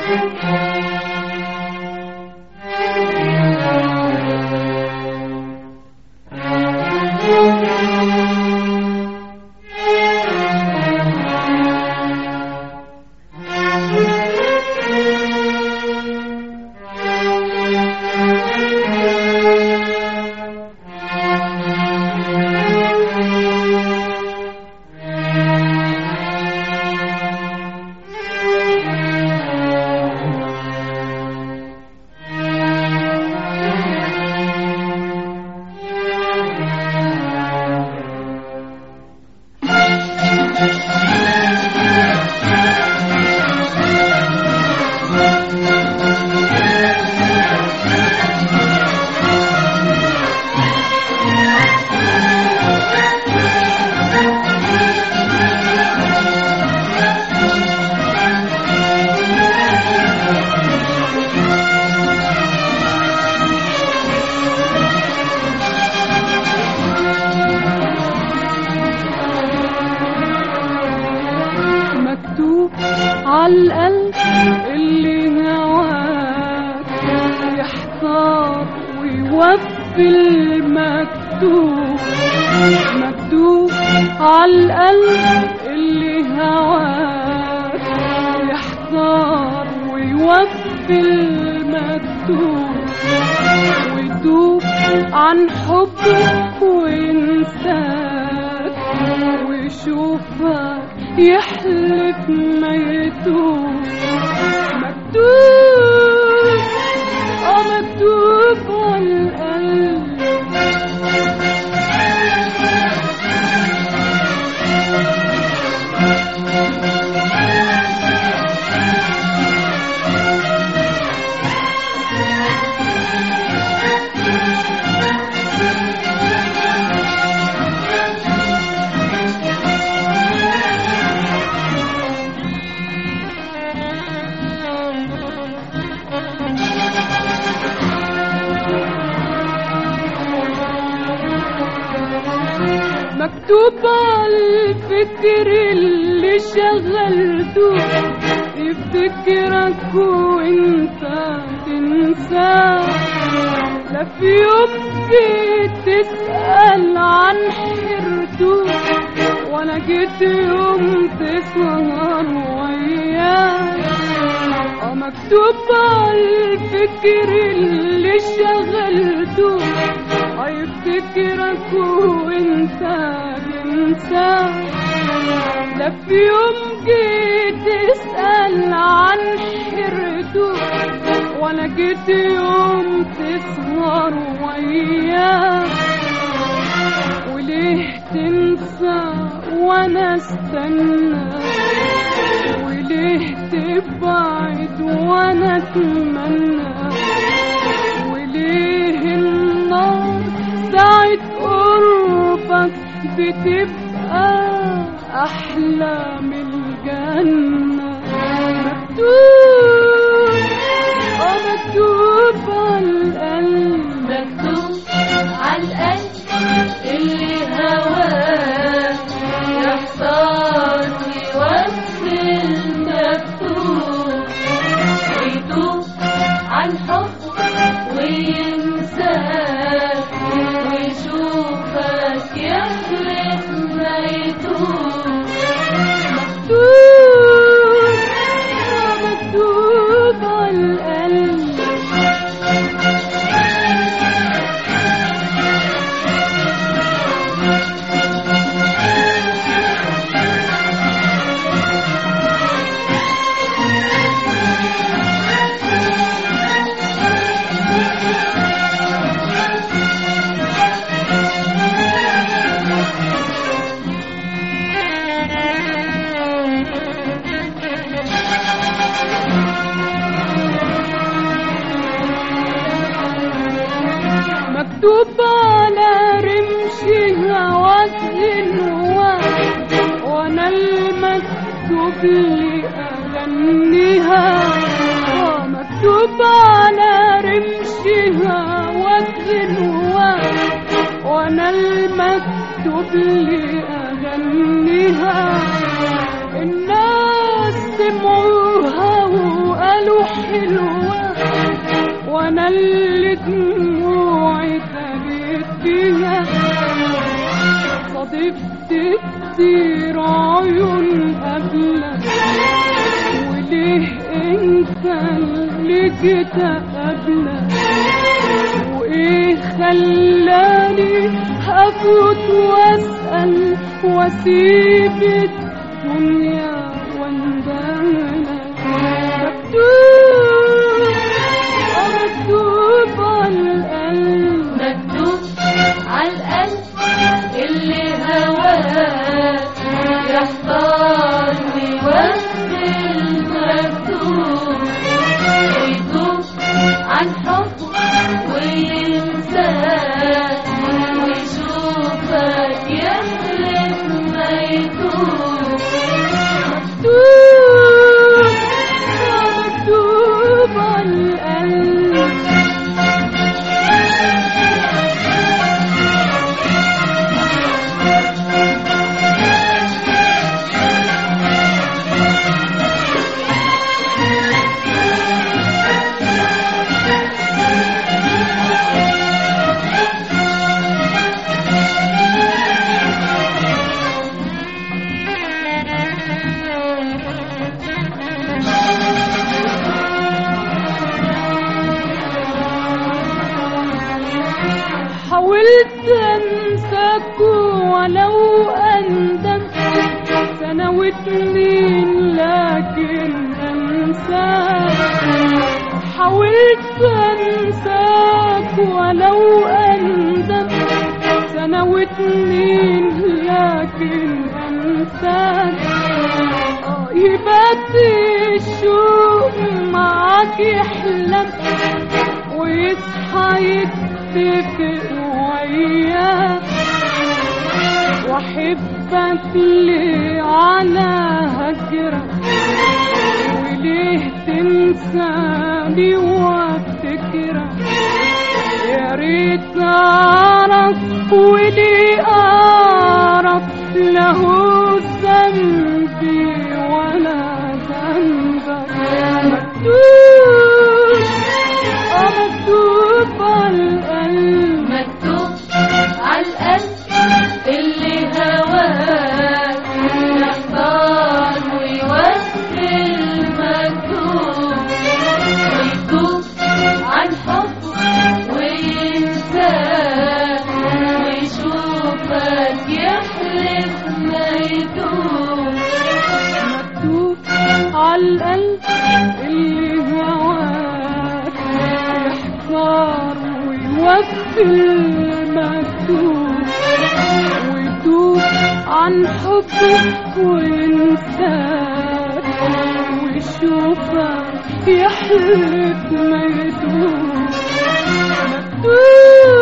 مكتوب عالقلب اللي هواك يحتار ويوفي المكتوب مكتوب عالقلب اللي هواك يحتار ويوفي المكتوب ويتوب عن حبك وينساك ويشوفك يحلف ما يتوب مكتوب اه مكتوب على القلب مكتوب على الفكر اللي شغلته يفتكرك وانت تنساه لا في يوم بتسأل عن حيرته ولا جيت يوم تسهر وياه اه مكتوب على الفكر اللي شغلته هيفتكرك وانت تنساه لا في يوم جيت تسأل عن حيرته ولا جيت يوم تسهر وياه وليه تنسى وانا استنى وليه تبعد وانا اتمنى وليه النار ساعة قربك بتبقى أحلى من الجنة مكتوب اه مكتوب على القلب مكتوب عالقلب اللي هواك يحتار ويوفي المكتوب ويتوب عن حبك وينساك ويشوفك يحلف ما يتوب مكتوب اه مكتوب على القلب مكتوب على رمش هواك الهواك وانا المكتوب لي اغنيها آه، مكتوب على رمش هواك الهواك وانا المكتوب لي اغنيها الناس سمعوها وقالوا حلوة وانا اللي دموعي خدت فيها صادفت كتير عيون قبلك وليه انت اللي جيت قبلك وايه خلاني افوت واسال واسيب الدنيا واندملك مكتوب مكتوب على القلب مكتوب عالقلب اللي هواه يحتار ويوفي المكتوب ويتوب عن حبه وينساه ويشوفك يحلف ما يتوب مكتوب مكتوب على القلب حاولت انساك ولو اندم سنة واتنين لكن انساك حاولت انساك ولو اندم سنة واتنين لكن انساك آه، يبات الشوق معاك يحلم ويصحى يتفق وياك واحبك ليه على هجرك وليه تنساني وافتكرك يا ريت اعرف وليه اعرف له ذنبي ولا ذنبك مكتوب آه مكتوب على القلب مكتوب عالقلب اللي هواك يحتار ويوفي المكتوب ويتوب عن حبه وينساك ويشوفك يحلف ما يتوب مكتوب على القلب اللي هواك يحتار ويوفي المكتوب ويتوب عن حبك وينساك ويشوفك يحلف ما يدوب مكتوب